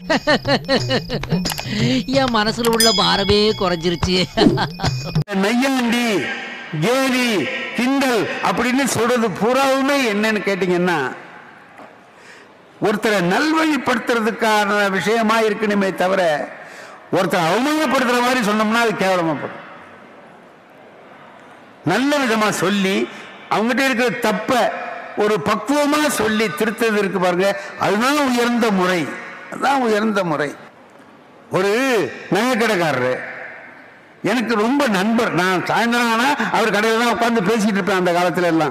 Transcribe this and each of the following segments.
என் மனசுல உள்ள பாரமே குறைஞ்சிருச்சு நையாண்டி கேலி கிண்டல் அப்படின்னு சொல்றது பூராவுமே என்னன்னு கேட்டீங்கன்னா ஒருத்தரை நல்வழிப்படுத்துறதுக்கான விஷயமா இருக்கணுமே தவிர ஒருத்தரை அவமானப்படுத்துற மாதிரி சொன்னோம்னா அது கேவலமாப்படும் நல்ல விதமா சொல்லி அவங்ககிட்ட இருக்கிற தப்ப ஒரு பக்குவமா சொல்லி திருத்தது இருக்கு பாருங்க அதுதான் உயர்ந்த முறை அதுதான் உயர்ந்த முறை ஒரு நகைக்கடைக்காரரு எனக்கு ரொம்ப நண்பர் நான் சாயந்தரம் ஆனா அவர் கடையில் தான் உட்காந்து பேசிட்டு இருப்பேன் அந்த காலத்துல எல்லாம்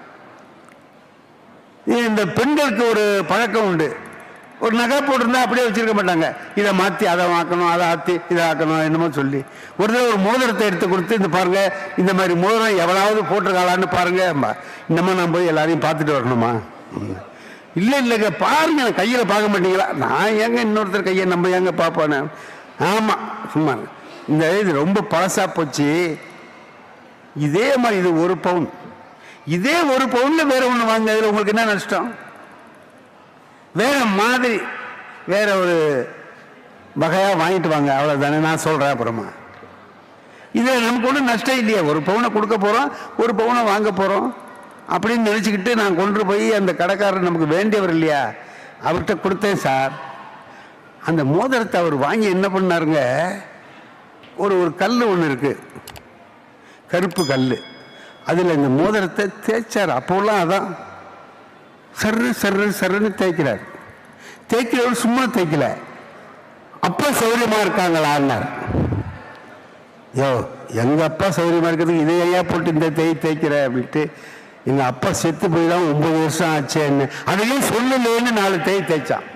இந்த பெண்களுக்கு ஒரு பழக்கம் உண்டு ஒரு நகை போட்டிருந்தா அப்படியே வச்சிருக்க மாட்டாங்க இதை மாற்றி அதை ஆக்கணும் அதை ஆற்றி இதை ஆக்கணும் என்னமோ சொல்லி ஒரு தடவை ஒரு மோதிரத்தை எடுத்து கொடுத்து இந்த பாருங்க இந்த மாதிரி மோதிரம் எவ்வளவு போட்டிருக்காளான்னு பாருங்க அம்பா. இன்னமும் நான் போய் எல்லாரையும் பார்த்துட்டு வரணுமா ம். இல்லை இல்லைங்க பாருங்க கையில் பார்க்க மாட்டீங்களா நான் ஏங்க இன்னொருத்தர் கையை நம்ம ஏங்க பார்ப்போன்னு ஆமாம் சும்மா இருங்க. இந்த இது ரொம்ப பழசா போச்சு இதே மாதிரி இது ஒரு பவுன் இதே ஒரு பவுன்ல வேற ஒன்று வாங்க அதில் உங்களுக்கு என்ன நஷ்டம் வேற மாதிரி வேற ஒரு வகையா வாங்கிட்டு வாங்க அவ்வளவுதானே நான் சொல்றேன் அப்புறமா இது நமக்கு ஒன்றும் நஷ்டம் இல்லையே ஒரு பவுனை கொடுக்க போறோம் ஒரு பவுனை வாங்க போறோம் அப்படின்னு நினைச்சுக்கிட்டு நான் கொண்டு போய் அந்த கடைக்காரர் நமக்கு வேண்டியவர் இல்லையா அவர்கிட்ட கொடுத்தேன் சார் அந்த மோதிரத்தை அவர் வாங்கி என்ன பண்ணாருங்க ஒரு ஒரு கல் ஒன்று இருக்கு கருப்பு கல் அதில் இந்த மோதிரத்தை தேய்ச்சார் அப்போல்லாம் அதான் சர்ரு சர்ரு சர்ருன்னு தேய்க்கிறார் தேய்க்கிறவர் சும்மா தேய்க்கல அப்பா சௌரியமா இருக்காங்களான்னார் யோ எங்க அப்பா சௌரியமா இருக்கிறதுக்கு இதை ஐயா போட்டு இந்த தேய் தேய்க்கிற அப்படின்ட்டு எங்க அப்பா செத்து போய் தான் ஒன்பது வருஷம் ஆச்சேன்னு அதையும் சொல்லலேன்னு நாலு தேய் தேய்ச்சான்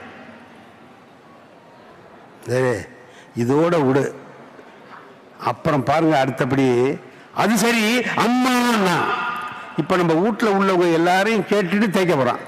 சரி இதோட விடு அப்புறம் பாருங்க அடுத்தபடி அது சரி அம்மா இப்ப நம்ம வீட்டில் உள்ளவங்க எல்லாரையும் கேட்டுட்டு தேய்க்க போறான்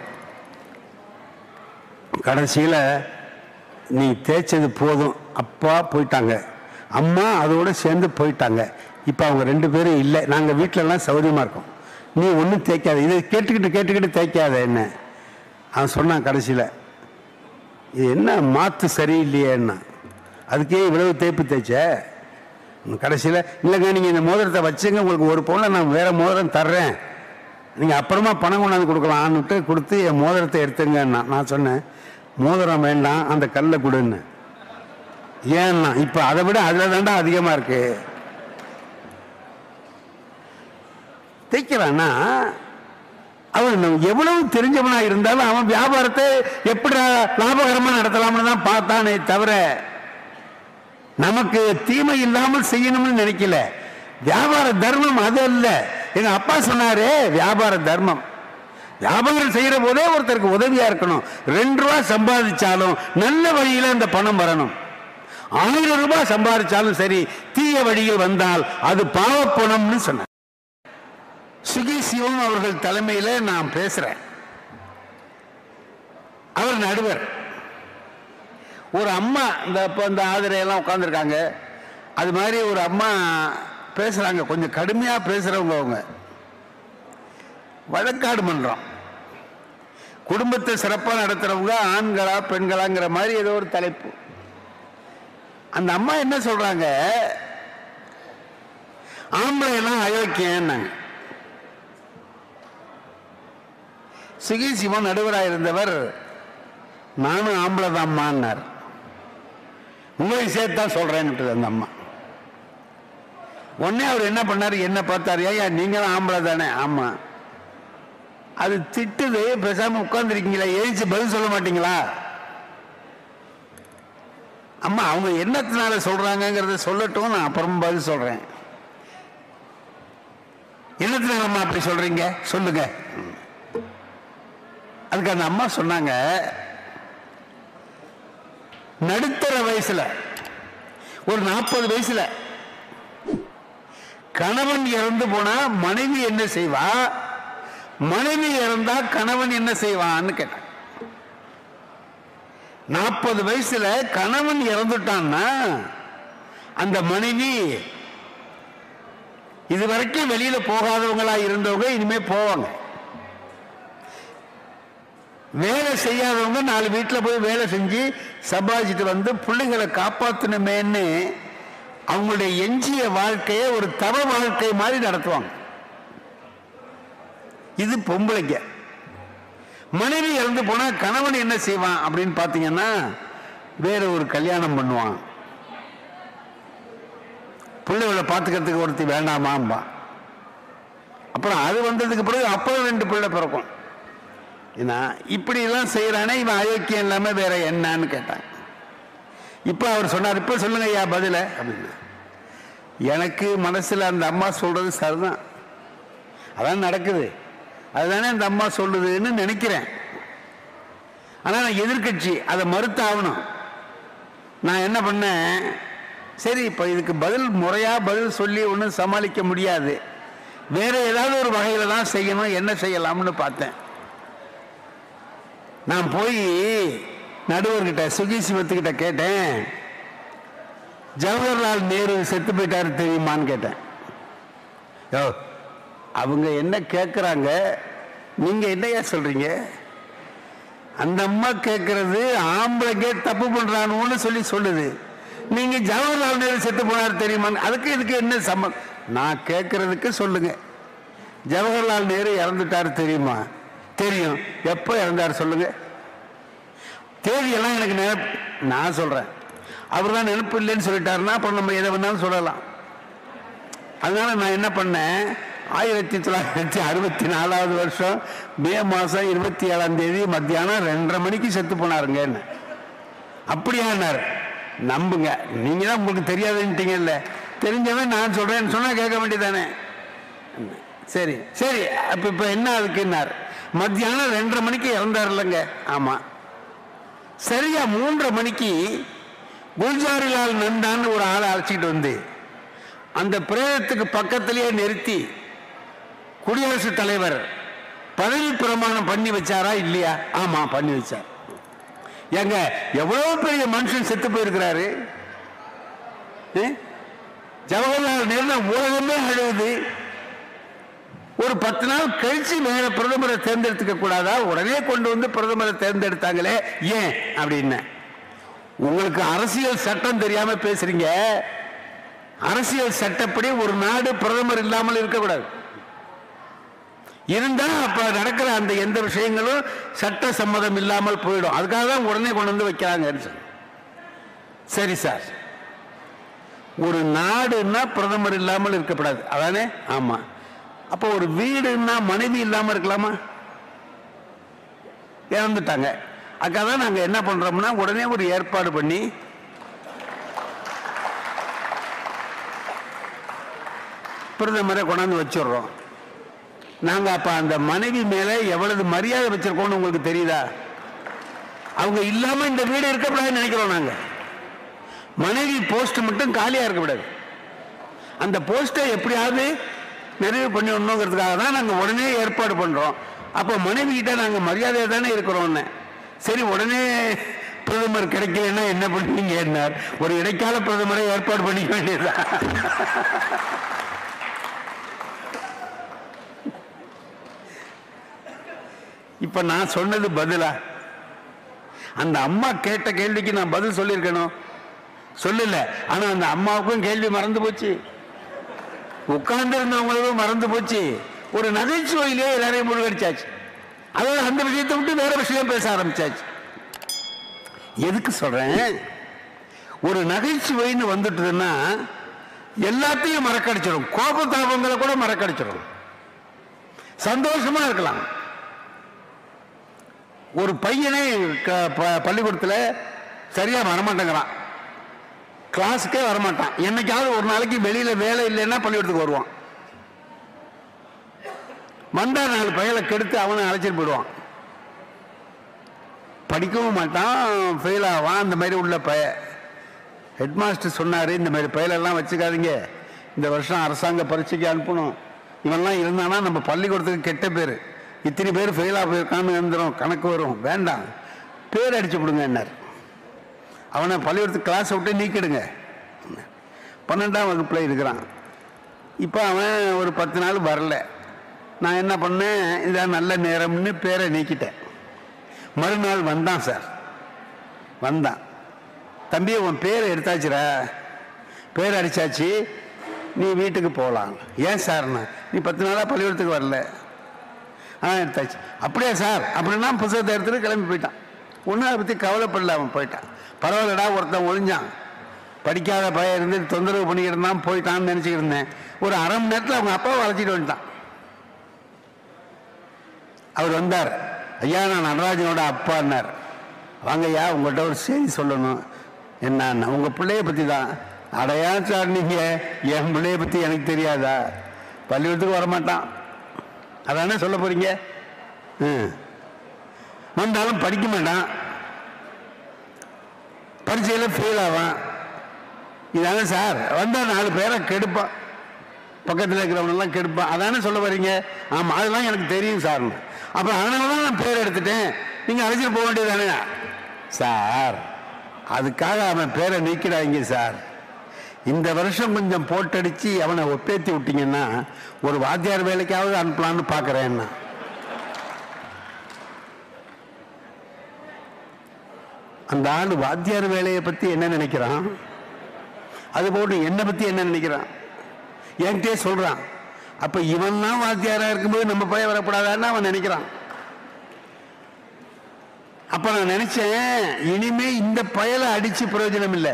கடைசியில நீ தேய்ச்சது போதும் அப்பா போயிட்டாங்க அம்மா அதோட சேர்ந்து போயிட்டாங்க இப்போ அவங்க ரெண்டு பேரும் இல்லை நாங்கள் வீட்டிலலாம் சௌரியமா இருக்கோம் நீ ஒன்றும் தேய்க்காத இதை கேட்டுக்கிட்டு கேட்டுக்கிட்டு தேய்க்காத என்ன அவன் சொன்னான் கடைசியில் இது என்ன மாத்து சரியில்லையேன்னா அதுக்கே இவ்வளவு தேய்ப்பு தேய்ச்ச கடைசியில் இல்லைங்க நீங்கள் இந்த மோதிரத்தை வச்சுங்க உங்களுக்கு ஒரு பவுனில் நான் வேற மோதிரம் தர்றேன் நீங்கள் அப்புறமா பணம் கொண்டாந்து கொடுக்கலான்னுட்டு கொடுத்து என் மோதிரத்தை எடுத்துங்கன்னா நான் சொன்னேன் மோதிரம் வேண்டாம் அந்த கல்லை கொடுன்னு ஏன்னா இப்போ அதை விட அதில் தாண்டா அதிகமாக இருக்கு தைக்கிறான்னா அவன் நம்ம எவ்வளவு தெரிஞ்சவனா இருந்தாலும் அவன் வியாபாரத்தை எப்படி லாபகரமா நடத்தலாம்னு தான் பார்த்தானே தவிர நமக்கு தீமை இல்லாமல் செய்யணும்னு நினைக்கல வியாபார தர்மம் அது அல்ல எங்க அப்பா சொன்னாரு வியாபார தர்மம் வியாபாரம் செய்யற போதே ஒருத்தருக்கு உதவியா இருக்கணும் ரெண்டு ரூபா சம்பாதிச்சாலும் நல்ல வழியில அந்த பணம் வரணும் ஆயிரம் ரூபாய் சம்பாதிச்சாலும் சரி தீய வழியில் வந்தால் அது பாவப்பணம்னு சொன்னார் சுகி சிவம் அவர்கள் தலைமையில நான் பேசுறேன் அவர் நடுவர் ஒரு அம்மா இந்த இப்போ இந்த ஆதிரையெல்லாம் உட்காந்துருக்காங்க அது மாதிரி ஒரு அம்மா பேசுறாங்க கொஞ்சம் கடுமையா பேசுறவங்க அவங்க வழக்காடு மன்றம் குடும்பத்தை சிறப்பாக நடத்துறவங்க ஆண்களா பெண்களாங்கிற மாதிரி ஏதோ ஒரு தலைப்பு அந்த அம்மா என்ன சொல்றாங்க ஆம்பளை எல்லாம் அயோக்கியன்னாங்க சுகி சிவன் நடுவராக இருந்தவர் நானும் ஆம்பளை தான்மான்னார் உங்களை சேர்த்து தான் சொல்றேன்னுட்டு அந்த அம்மா உடனே அவர் என்ன பண்ணாரு என்ன பார்த்தாரு ஏன் நீங்களும் ஆம்பளை தானே ஆமா அது திட்டுது பேசாம உட்கார்ந்துருக்கீங்களா எழுச்சி பதில் சொல்ல மாட்டீங்களா அம்மா அவங்க என்னத்தினால சொல்றாங்கங்கிறத சொல்லட்டும் நான் அப்புறம் பதில் சொல்றேன் என்னத்தினால அம்மா அப்படி சொல்றீங்க சொல்லுங்க அதுக்கு அந்த அம்மா சொன்னாங்க நடுத்தர வயசுல ஒரு நாற்பது வயசுல கணவன் இறந்து போனா மனைவி என்ன செய்வா மனைவி இறந்தா கணவன் என்ன செய்வான்னு கேட்டான் நாற்பது வயசுல கணவன் இறந்துட்டான்னா அந்த மனைவி இதுவரைக்கும் வெளியில போகாதவங்களா இருந்தவங்க இனிமே போவாங்க வேலை செய்யாதவங்க நாலு வீட்டில் போய் வேலை செஞ்சு சம்பாதிச்சுட்டு வந்து பிள்ளைங்களை காப்பாற்றணுமேன்னு அவங்களுடைய எஞ்சிய வாழ்க்கையை ஒரு தவ வாழ்க்கை மாதிரி நடத்துவாங்க இது பொம்பளைங்க மனைவி இறந்து போனா கணவன் என்ன செய்வான் அப்படின்னு பார்த்தீங்கன்னா வேற ஒரு கல்யாணம் பண்ணுவான் பிள்ளைகளை பார்த்துக்கிறதுக்கு ஒருத்தி வேண்டாமாம்பா அப்புறம் அது வந்ததுக்கு பிறகு அப்புறம் ரெண்டு பிள்ளை பிறக்கும் ஏன்னா இப்படி எல்லாம் செய்யறானே இவன் அயோக்கியம் இல்லாம வேற என்னன்னு கேட்டான் இப்ப அவர் சொன்னார் இப்ப சொல்லுங்க ஐயா பதில அப்படின்னு எனக்கு மனசுல அந்த அம்மா சொல்றது சரிதான் அதான் நடக்குது அதுதானே அந்த அம்மா சொல்லுதுன்னு நினைக்கிறேன் ஆனா நான் எதிர்க்கட்சி அதை மறுத்து ஆகணும் நான் என்ன பண்ணேன் சரி இப்போ இதுக்கு பதில் முறையா பதில் சொல்லி ஒன்றும் சமாளிக்க முடியாது வேற ஏதாவது ஒரு வகையில தான் செய்யணும் என்ன செய்யலாம்னு பார்த்தேன் நான் போய் நடுவர்கிட்ட சுகி சிவத்துக்கிட்ட கேட்டேன் ஜவஹர்லால் நேரு செத்து போயிட்டாரு தெரியுமான்னு கேட்டேன் யோ அவங்க என்ன கேட்குறாங்க நீங்க என்னையா சொல்றீங்க அந்த அம்மா கேட்கறது ஆம்பளைக்கே தப்பு பண்றானுன்னு சொல்லி சொல்லுது நீங்க ஜவஹர்லால் நேரு செத்து போனார் தெரியுமா அதுக்கு இதுக்கு என்ன சம்மந்தம் நான் கேட்கறதுக்கு சொல்லுங்க ஜவஹர்லால் நேரு இறந்துட்டாரு தெரியுமா தெரியும் எப்போ இறந்தார் சொல்லுங்க தேதியெல்லாம் எனக்கு நினைப்பு நான் சொல்றேன் அவர் தான் நினைப்பு இல்லைன்னு சொல்லிட்டாருன்னா அப்புறம் நம்ம எதை வேணாலும் சொல்லலாம் அதனால நான் என்ன பண்ணேன் ஆயிரத்தி தொள்ளாயிரத்தி அறுபத்தி நாலாவது வருஷம் மே மாதம் இருபத்தி ஏழாம் தேதி மத்தியானம் ரெண்டரை மணிக்கு செத்து போனாருங்க என்ன அப்படியானார் நம்புங்க நீங்க தான் உங்களுக்கு தெரியாதுன்ட்டீங்கல்ல தெரிஞ்சவன் நான் சொல்றேன்னு சொன்னா கேட்க வேண்டியதானே சரி சரி அப்ப இப்ப என்ன அதுக்குன்னார் மத்தியானம் ரெண்டரை மணிக்கு இறந்தார் இல்லைங்க ஆமா சரியா மூன்றரை மணிக்கு குல்ஜாரிலால் நந்தான்னு ஒரு ஆளை அழைச்சிட்டு வந்து அந்த பிரேதத்துக்கு பக்கத்திலேயே நிறுத்தி குடியரசுத் தலைவர் பதவி பிரமாணம் பண்ணி வச்சாரா இல்லையா ஆமா பண்ணி வச்சார் ஏங்க எவ்வளவு பெரிய மனுஷன் செத்து போயிருக்கிறாரு ஏ? ஜவஹர்லால் நேரு உலகமே அழுகுது ஒரு பத்து நாள் கழிச்சு வேற பிரதமரை தேர்ந்தெடுத்துக்க கூடாதா உடனே கொண்டு வந்து பிரதமரை தேர்ந்தெடுத்தாங்களே ஏன் அப்படின்னு உங்களுக்கு அரசியல் சட்டம் தெரியாம பேசுறீங்க அரசியல் சட்டப்படி ஒரு நாடு பிரதமர் இல்லாமல் இருக்கக்கூடாது இருந்தா அப்ப நடக்கிற அந்த எந்த விஷயங்களும் சட்ட சம்மதம் இல்லாமல் போயிடும் அதுக்காக தான் உடனே கொண்டு வந்து வைக்கிறாங்கன்னு சொல்லி. சரி சார் ஒரு நாடுன்னா பிரதமர் இல்லாமல் இருக்கக்கூடாது அதானே ஆமா அப்போ ஒரு வீடுன்னா மனைவி இல்லாம இருக்கலாமா இறந்துட்டாங்க அதுக்காக தான் நாங்க என்ன பண்றோம்னா உடனே ஒரு ஏற்பாடு பண்ணி பிரதமரை கொண்டாந்து வச்சிடுறோம் நாங்க அப்ப அந்த மனைவி மேல எவ்வளவு மரியாதை வச்சிருக்கோம்னு உங்களுக்கு தெரியுதா அவங்க இல்லாம இந்த வீடு இருக்கக்கூடாதுன்னு நினைக்கிறோம் நாங்க மனைவி போஸ்ட் மட்டும் காலியா இருக்கக்கூடாது அந்த போஸ்ட்டை எப்படியாவது நிறைவு பண்ணி விடணுங்கிறதுக்காக தான் நாங்க உடனே ஏற்பாடு பண்றோம் அப்போ மனைவி கிட்ட நாங்க மரியாதையா தானே இருக்கிறோம்னு சரி உடனே பிரதமர் கிடைக்கலன்னா என்ன பண்ணுவீங்க என்னார் ஒரு இடைக்கால பிரதமரை ஏற்பாடு பண்ணிக்க வேண்டியதுதான் இப்ப நான் சொன்னது பதிலா அந்த அம்மா கேட்ட கேள்விக்கு நான் பதில் சொல்லியிருக்கணும் சொல்லல ஆனா அந்த அம்மாவுக்கும் கேள்வி மறந்து போச்சு உட்கார்ந்து இருந்தவங்களுக்கும் மறந்து போச்சு ஒரு நகைச்சுவையிலே எல்லாரையும் முழுகடிச்சாச்சு அதோட அந்த விஷயத்தை விட்டு வேற விஷயம் பேச ஆரம்பிச்சாச்சு எதுக்கு சொல்றேன் ஒரு நகைச்சுவைன்னு வந்துட்டுதுன்னா எல்லாத்தையும் மறக்கடிச்சிடும் கோபதாபங்களை கூட மறக்கடிச்சிடும் சந்தோஷமா இருக்கலாம் ஒரு பையனே க- ப- பள்ளிக்கூடத்துல சரியா வரமாட்டேங்கிறான் கிளாஸுக்கே வரமாட்டான் என்னைக்காவது ஒரு நாளைக்கு வெளியில வேலை இல்லைன்னா பள்ளிக்கூடத்துக்கு வருவான் வந்தா நாலு பையலை கெடுத்து அவனை அழைச்சிட்டு போயிடுவான் படிக்கவும் மாட்டான் ஃபெயில் ஆவான் அந்த மாதிரி உள்ள பய ஹெட்மாஸ்டர் சொன்னார் இந்த மாதிரி பயலெல்லாம் வச்சுக்காதீங்க இந்த வருஷம் அரசாங்க பரீட்சைக்கு அனுப்பணும் இவன்லாம் இருந்தானா நம்ம பள்ளிக்கூடத்துக்கு கெட்ட பேர் இத்தனை பேர் ஃபெயிலாக போயிருக்கான்னு இருந்துரும் கணக்கு வரும் வேண்டாம் பேர் அடிச்சு விடுங்கன்னார் அவனை பள்ளிக்கூடத்துக்கு கிளாஸை விட்டு நீக்கிடுங்க பன்னெண்டாம் வகுப்பில் இருக்கிறான் இப்போ அவன் ஒரு பத்து நாள் வரல நான் என்ன பண்ணேன் இதான் நல்ல நேரம்னு பேரை நீக்கிட்டேன் மறுநாள் வந்தான் சார் வந்தான் தம்பி உன் பேர் எடுத்தாச்சுடா பேர் அடிச்சாச்சு நீ வீட்டுக்கு போகலாம் ஏன் சார்ண்ணா நீ பத்து நாளாக பள்ளிக்கூடத்துக்கு வரல ஆ எடுத்தாச்சு அப்படியா சார் அப்படின்னா புத்தகத்தை எடுத்துட்டு கிளம்பி போயிட்டான் ஒன்றும் அதை பற்றி கவலைப்படல அவன் போயிட்டான் பரவாயில்லடா ஒருத்தன் ஒழிஞ்சான் படிக்காத பையன் இருந்து தொந்தரவு பண்ணிக்கிட்டு இருந்தான் போயிட்டான்னு நினச்சிக்கிட்டு இருந்தேன் ஒரு அரை மணி நேரத்தில் அவங்க அப்பாவை அழைச்சிட்டு வந்துட்டான் அவர் வந்தார் ஐயா நான் நடராஜனோட அப்பான்னார் வாங்கய்யா உங்கள்கிட்ட ஒரு செய்தி சொல்லணும் என்ன உங்கள் பிள்ளைய பற்றி தான் அடையா சார் நீங்கள் என் பிள்ளைய பற்றி எனக்கு தெரியாதா பள்ளிக்கூடத்துக்கு வரமாட்டான் அதானே சொல்ல போகிறீங்க ம் வந்தாலும் படிக்க மாட்டான் பரீட்சையில் ஃபெயில் ஆவான் இதானே சார் வந்தால் நாலு பேரை கெடுப்பான் பக்கத்தில் இருக்கிறவனெல்லாம் கெடுப்பான் அதானே சொல்ல வரீங்க ஆமாம் அதெல்லாம் எனக்கு தெரியும் சார்னு அப்போ அதனால தான் நான் பேர் எடுத்துட்டேன் நீங்கள் அழைச்சிட்டு போக வேண்டியதானே சார் அதுக்காக அவன் பேரை நீக்கிறாங்க சார் இந்த வருஷம் கொஞ்சம் போட்டடிச்சு அவனை ஒப்பேத்தி விட்டீங்கன்னா ஒரு வாத்தியார் வேலைக்காவது அனுப்பலான்னு பார்க்குறேன்னா அந்த ஆள் வாத்தியார் வேலையை பற்றி என்ன நினைக்கிறான் அது போட்டு என்னை பற்றி என்ன நினைக்கிறான் என்கிட்டே சொல்கிறான் அப்போ இவன் தான் வாத்தியாராக இருக்கும்போது நம்ம பையன் வரக்கூடாதான்னு அவன் நினைக்கிறான் அப்போ நான் நினைச்சேன் இனிமே இந்த பயலை அடிச்சு பிரயோஜனம் இல்லை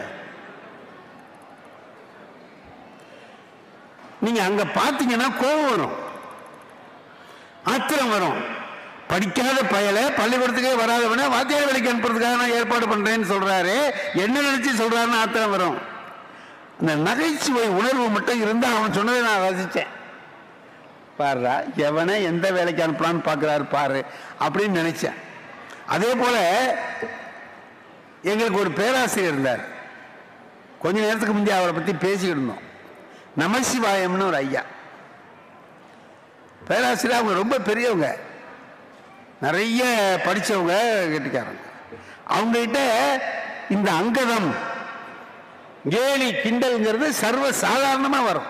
நீங்க அங்க பார்த்தீங்கன்னா கோபம் வரும் ஆத்திரம் வரும் படிக்காத பயலை பள்ளிக்கூடத்துக்கே வராதவன வாத்தியார் வேலைக்கு அனுப்புறதுக்காக நான் ஏற்பாடு பண்றேன்னு சொல்றாரு என்ன நினைச்சு சொல்றாருன்னு ஆத்திரம் வரும் அந்த நகைச்சுவை உணர்வு மட்டும் இருந்தா அவன் சொன்னதை நான் ரசிச்சேன் பாருடா எவனை எந்த வேலைக்கு அனுப்பலான்னு பார்க்குறாரு பாரு அப்படின்னு நினைச்சேன் அதே போல எங்களுக்கு ஒரு பேராசிரியர் இருந்தார் கொஞ்ச நேரத்துக்கு முந்தைய அவரை பற்றி பேசிக்கிட்டு இருந்தோம் நமசிவாயம்னு ஒரு ஐயா பேராசிரியர் அவங்க ரொம்ப பெரியவங்க நிறைய படித்தவங்க கெட்டிக்காரங்க அவங்ககிட்ட இந்த அங்கதம் கேலி கிண்டல்ங்கிறது சர்வ சாதாரணமாக வரும்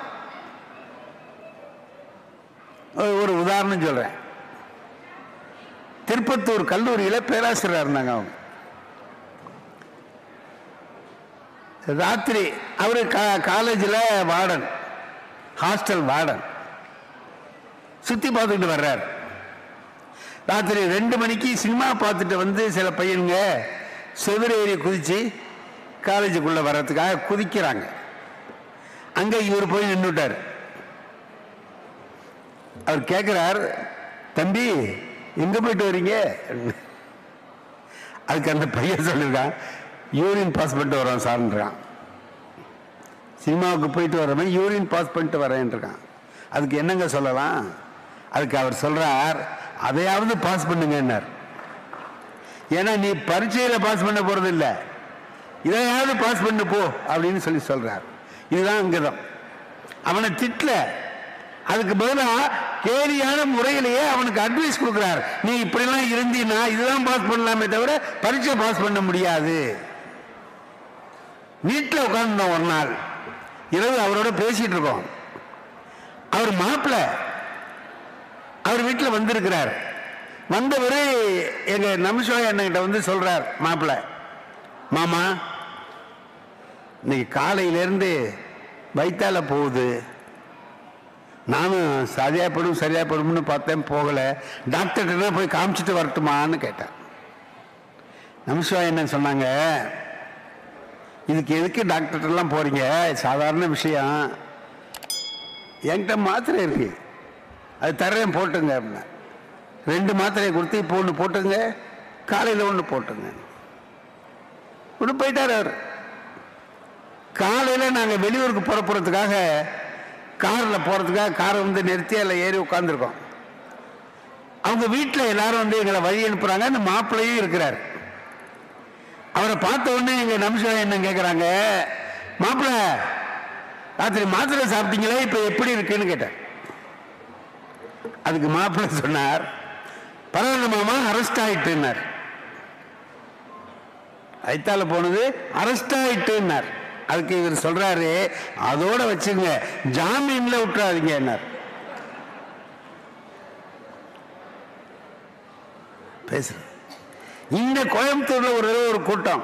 ஒரு- ஒரு உதாரணம் சொல்கிறேன் திருப்பத்தூர் கல்லூரியில் பேராசிரியராக இருந்தாங்க அவங்க ராத்திரி அவர் கா காலேஜில் வார்டன் ஹாஸ்டல் வார்டன் சுற்றி பார்த்துக்கிட்டு வர்றார் ராத்திரி ரெண்டு மணிக்கு சினிமா பார்த்துட்டு வந்து சில பையனுங்க செவிரேறி குதிச்சு காலேஜுக்குள்ளே வர்றதுக்காக குதிக்கிறாங்க அங்கே இவர் போய் நின்றுட்டார் அவர் கேட்குறார் தம்பி எங்கே போயிட்டு வர்றீங்க அதுக்கு அந்த பையன் சொல்லியிருக்கான் யூரின் பாஸ் பண்ணிட்டு வரோம் சார்ன்றான் சினிமாவுக்கு போயிட்டு வரவன் யூரின் பாஸ் பண்ணிட்டு வரேன்ருக்கான் அதுக்கு என்னங்க சொல்லலாம் அதுக்கு அவர் சொல்றார் அதையாவது பாஸ் பண்ணுங்கன்னார் ஏன்னா நீ பரீட்சையில் பாஸ் பண்ண போறது இல்லை இதையாவது பாஸ் பண்ணு போ அப்படின்னு சொல்லி சொல்றார் இதுதான் அங்கதான் அவனை திட்டல அதுக்கு பதிலாக கேலியான முறையிலேயே அவனுக்கு அட்வைஸ் கொடுக்குறார் நீ இப்படிலாம் இருந்தீன்னா இதுதான் பாஸ் பண்ணலாமே தவிர பரீட்சை பாஸ் பண்ண முடியாது வீட்டில் உட்காந்துருந்தோம் ஒரு நாள் இரவு அவரோட பேசிட்டு இருக்கோம் அவர் மாப்பிள்ளை அவர் வீட்டில் வந்திருக்கிறார் வந்தவர் எங்க நமிஷோய அண்ணன்கிட்ட வந்து சொல்றார் மாப்பிள்ளை மாமா இன்னைக்கு காலையிலேருந்து வயிற்றால போகுது நானும் சரியாப்படும் சரியாப்படும்னு பார்த்தேன் போகலை டாக்டர்கிட்ட போய் காமிச்சிட்டு வரட்டுமான்னு கேட்டேன் நமசிவா என்ன சொன்னாங்க இதுக்கு எதுக்கு டாக்டர்கிட்டலாம் போறீங்க சாதாரண விஷயம் என்கிட்ட மாத்திரை இருக்கு அது தர்றேன் போட்டுங்க அப்படின்னா ரெண்டு மாத்திரையை கொடுத்து இப்போ ஒன்று போட்டுங்க காலையில் ஒன்று போட்டுங்க ஒன்று போயிட்டார் அவர் காலையில் நாங்கள் வெளியூருக்கு புறப்படுறதுக்காக காரில் போகிறதுக்காக காரை வந்து நிறுத்தி அதில் ஏறி உட்காந்துருக்கோம் அவங்க வீட்டில் எல்லாரும் வந்து எங்களை வழி அனுப்புகிறாங்க அந்த மாப்பிள்ளையும் இருக்கிறார் அவரை பார்த்த உடனே எங்கள் நம்சம் என்ன கேட்குறாங்க மாப்பிள்ளை ராத்திரி மாத்திரை சாப்பிட்டீங்களே இப்போ எப்படி இருக்குன்னு கேட்டேன் அதுக்கு மாப்பிள்ளை சொன்னார் பரவாயில்ல மாமா அரெஸ்ட் ஆயிட்டுன்னார் ஐத்தால போனது அரெஸ்ட் ஆயிட்டுன்னார் அதுக்கு இவர் சொல்றாரு அதோட வச்சுங்க ஜாமீன்ல விட்டுறாதீங்கன்னார் பேசுறேன் இந்த கோயம்புத்தூர்ல ஒரு தடவை ஒரு கூட்டம்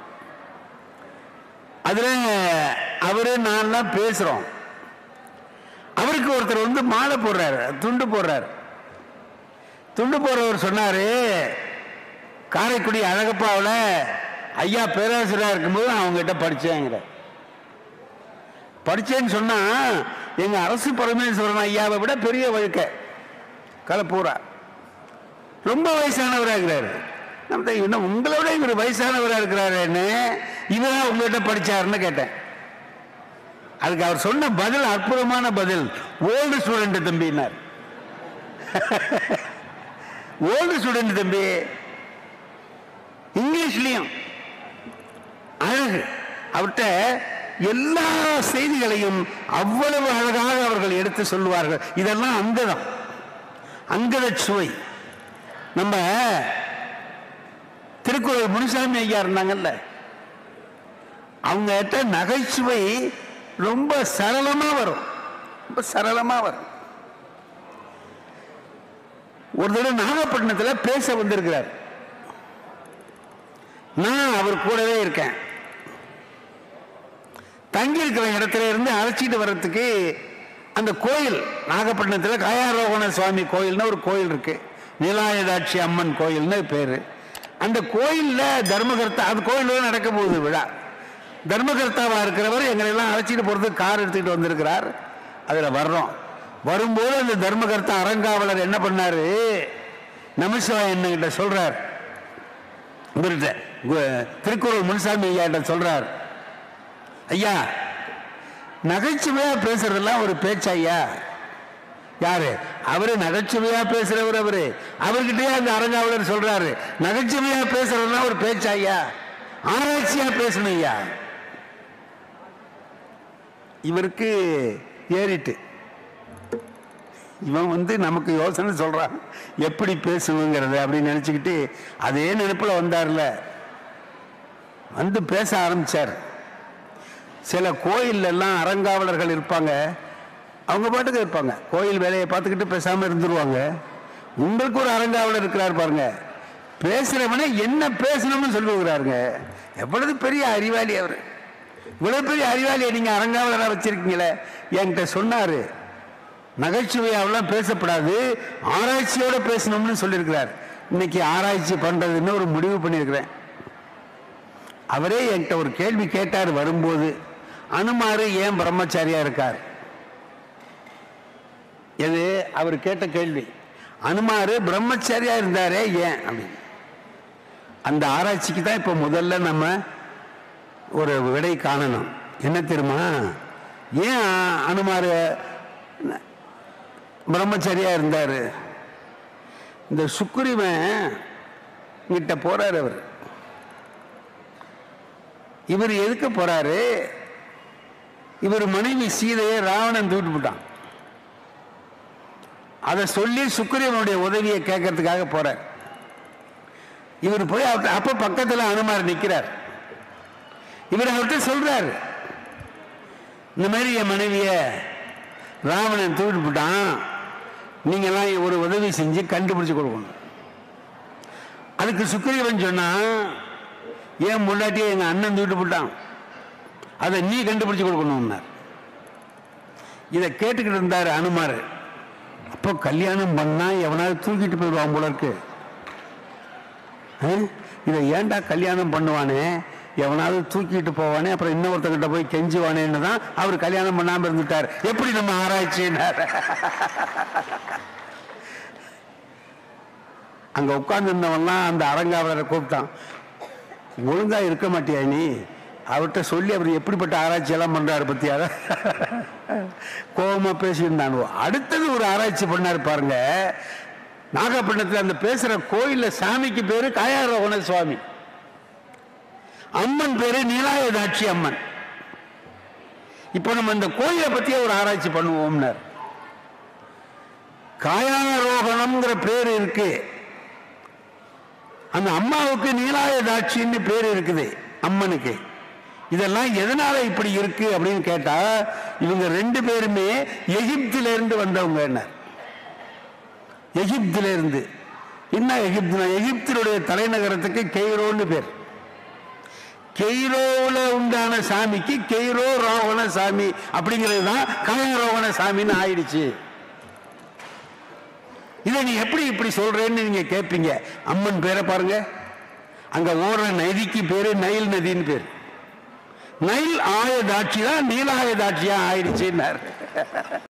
அதுல அவரு நான் பேசுறோம் அவருக்கு ஒருத்தர் வந்து மாலை போடுறாரு துண்டு போடுறாரு துண்டு போடுறவர் சொன்னாரு காரைக்குடி அழகப்பாவில் ஐயா பேராசிரியராக இருக்கும்போது நான் அவங்ககிட்ட படித்தேங்கிற படித்தேன்னு சொன்னா எங்க அரசு பரமேஸ்வரன் ஐயாவை விட பெரிய வழுக்க கலப்பூரா ரொம்ப வயசானவராக இருக்கிறாரு நம்ம இன்னும் உங்களை விட இவர் வயசானவராக இருக்கிறாருன்னு இவரா உங்ககிட்ட படிச்சாருன்னு கேட்டேன் அதுக்கு அவர் சொன்ன பதில் அற்புதமான பதில் ஓல்டு ஸ்டூடெண்ட் தம்பினார் ஓல்டு ஸ்டூடெண்ட் தம்பி இங்கிலீஷ்லயும் அழகு அவர்கிட்ட எல்லா செய்திகளையும் அவ்வளவு அழகாக அவர்கள் எடுத்து சொல்லுவார்கள் இதெல்லாம் அங்கதம் அங்கத சுவை நம்ம திருக்குறள் முனிசாமி ஐயா இருந்தாங்கல்ல அவங்க கிட்ட நகைச்சுவை ரொம்ப சரளமா வரும் ரொம்ப சரளமா வரும் ஒரு தடவை நாகப்பட்டினத்தில் பேச வந்திருக்கிறார் நான் அவர் கூடவே இருக்கேன் தங்கி இருக்கிற இடத்துல இருந்து அழைச்சிட்டு வர்றதுக்கு அந்த கோயில் நாகப்பட்டினத்தில் காயாரோகண சுவாமி கோயில்னு ஒரு கோயில் இருக்கு நீலாயதாட்சி அம்மன் கோயில்னு பேரு அந்த கோயில்ல தர்மகர்த்தா அந்த கோயிலில் நடக்க போகுது விழா தர்மகர்த்தாவா இருக்கிறவர் எங்களை எல்லாம் அழைச்சிட்டு போறதுக்கு கார் எடுத்துக்கிட்டு வந்திருக்கிறார் அதுல வர்றோம் வரும்போது அந்த தர்மகர்த்தா அறங்காவலர் என்ன பண்ணாரு நமசிவாய் என்னகிட்ட சொல்றார் இவர்கிட்ட கு- திருக்குறள் முனுசாமி ஐயா கிட்ட சொல்றார் ஐயா நகைச்சுவையா பேசுறதெல்லாம் ஒரு பேச்சா ஐயா யாரு அவரு நகைச்சுவையா பேசுறவர் அவரு அவர்கிட்டயே அந்த அரங்காவலர் சொல்றாரு நகைச்சுவையா பேசுறதெல்லாம் ஒரு பேச்சா ஐயா ஆராய்ச்சியா பேசணும் ஐயா இவருக்கு ஏறிட்டு இவன் வந்து நமக்கு யோசனை சொல்றான் எப்படி பேசுவோங்கிறது அப்படின்னு நினைச்சுக்கிட்டு அதே நினைப்புல வந்தார்ல வந்து பேச ஆரம்பிச்சார் சில கோயில்ல எல்லாம் அறங்காவலர்கள் இருப்பாங்க அவங்க பாட்டுக்கு இருப்பாங்க கோயில் வேலையை பார்த்துக்கிட்டு பேசாம இருந்துருவாங்க உங்களுக்கு ஒரு அறங்காவலர் இருக்கிறார் பாருங்க பேசுறவனே என்ன பேசணும்னு சொல்லுகிறாருங்க எவ்வளவு பெரிய அறிவாளி அவர் இவ்வளவு பெரிய அறிவாளியை நீங்க அரங்காவலரா வச்சிருக்கீங்களே என்கிட்ட சொன்னாரு நகைச்சுவையாவெல்லாம் பேசப்படாது ஆராய்ச்சியோட பேசணும்னு சொல்லியிருக்கிறார் இன்னைக்கு ஆராய்ச்சி பண்றதுன்னு ஒரு முடிவு பண்ணியிருக்கிறேன் அவரே என்கிட்ட ஒரு கேள்வி கேட்டார் வரும்போது அனுமாரு ஏன் பிரம்மச்சாரியா இருக்கார் எது அவர் கேட்ட கேள்வி அனுமாரு பிரம்மச்சாரியா இருந்தாரே ஏன் அப்படின்னு அந்த ஆராய்ச்சிக்கு தான் இப்ப முதல்ல நம்ம ஒரு விடை காணணும் என்ன தெரியுமா ஏன் அனுமாரு பிரம்மச்சாரியா இருந்தாரு இந்த சுக்ரீவன் கிட்ட போறாரு அவர் இவர் எதுக்கு போறாரு இவர் மனைவி சீதையை ராவணன் தூக்கிட்டு போட்டான் அதை சொல்லி சுக்கிரீவனுடைய உதவியை கேட்கறதுக்காக போறார் இவர் போய் அவர்ட்ட- அப்ப பக்கத்துல அனுமார் நிக்கிறார் இவர் அவர்கிட்ட சொல்றாரு இந்த மாதிரி என் மனைவிய ராவணன் தூக்கிட்டு போட்டான் நீங்கெல்லாம் ஒரு உதவி செஞ்சு கண்டுபிடிச்சு கொடுக்கணும் அதுக்கு சுக்கிரீவன் சொன்னா ஏன் முன்னாட்டியே எங்க அண்ணன் தூக்கிட்டு போட்டான் அதை நீ கண்டுபிடிச்சு கொடுக்கணும்னார் இதை கேட்டுக்கிட்டு இருந்தாரு அனுமார் அப்போ கல்யாணம் பண்ணா எவனாவது தூக்கிட்டு போயிடுவான் போல இருக்கு ஆ? இதை ஏன்டா கல்யாணம் பண்ணுவானே எவனாவது தூக்கிட்டு போவானே அப்புறம் இன்னொருத்தங்கிட்ட போய் கெஞ்சுவானேன்னு தான் அவர் கல்யாணம் பண்ணாம இருந்துட்டார் எப்படி நம்ம ஆராய்ச்சினார் அங்க உட்கார்ந்து இருந்தவன்லாம் அந்த அரங்காவலரை கூப்பிட்டான் ஒழுங்கா இருக்க மாட்டியா நீ அவர்கிட்ட சொல்லி அவர் எப்படிப்பட்ட ஆராய்ச்சி எல்லாம் பண்றாரு பத்தியாத கோபமா பேசியிருந்தானுவோ அடுத்தது ஒரு ஆராய்ச்சி பண்ணாரு பாருங்க நாகப்பட்டினத்தில் அந்த பேசுற கோயில்ல சாமிக்கு பேரு காயாரோகண சுவாமி அம்மன் பேரு நீலாயதாட்சி அம்மன் இப்போ நம்ம இந்த கோயிலை பத்தியே ஒரு ஆராய்ச்சி பண்ணுவோம்னார் காயாரோகணம்ங்கிற பேர் இருக்கு அந்த அம்மாவுக்கு நீலாயதாட்சின்னு பேர் இருக்குது அம்மனுக்கு இதெல்லாம் எதனால இப்படி இருக்கு அப்படின்னு கேட்டா இவங்க ரெண்டு பேருமே எகிப்தில இருந்து வந்தவங்க என்ன எகிப்தில இருந்து என்ன எகிப்துனா எகிப்தினுடைய தலைநகரத்துக்கு கெய்ரோன்னு பேர் கெய்ரோல உண்டான சாமிக்கு கெய்ரோ ரோவண சாமி அப்படிங்கிறது தான் கமரோவண சாமின்னு ஆயிடுச்சு இதை நீ எப்படி இப்படி சொல்றேன்னு நீங்க கேட்பீங்க அம்மன் பேரை பாருங்க அங்க ஓடுற நதிக்கு பேரு நைல் நதின்னு பேர் நைல் ஆய தாட்சி தான் நீலாய தாட்சியா ஆயிடுச்சுன்னாரு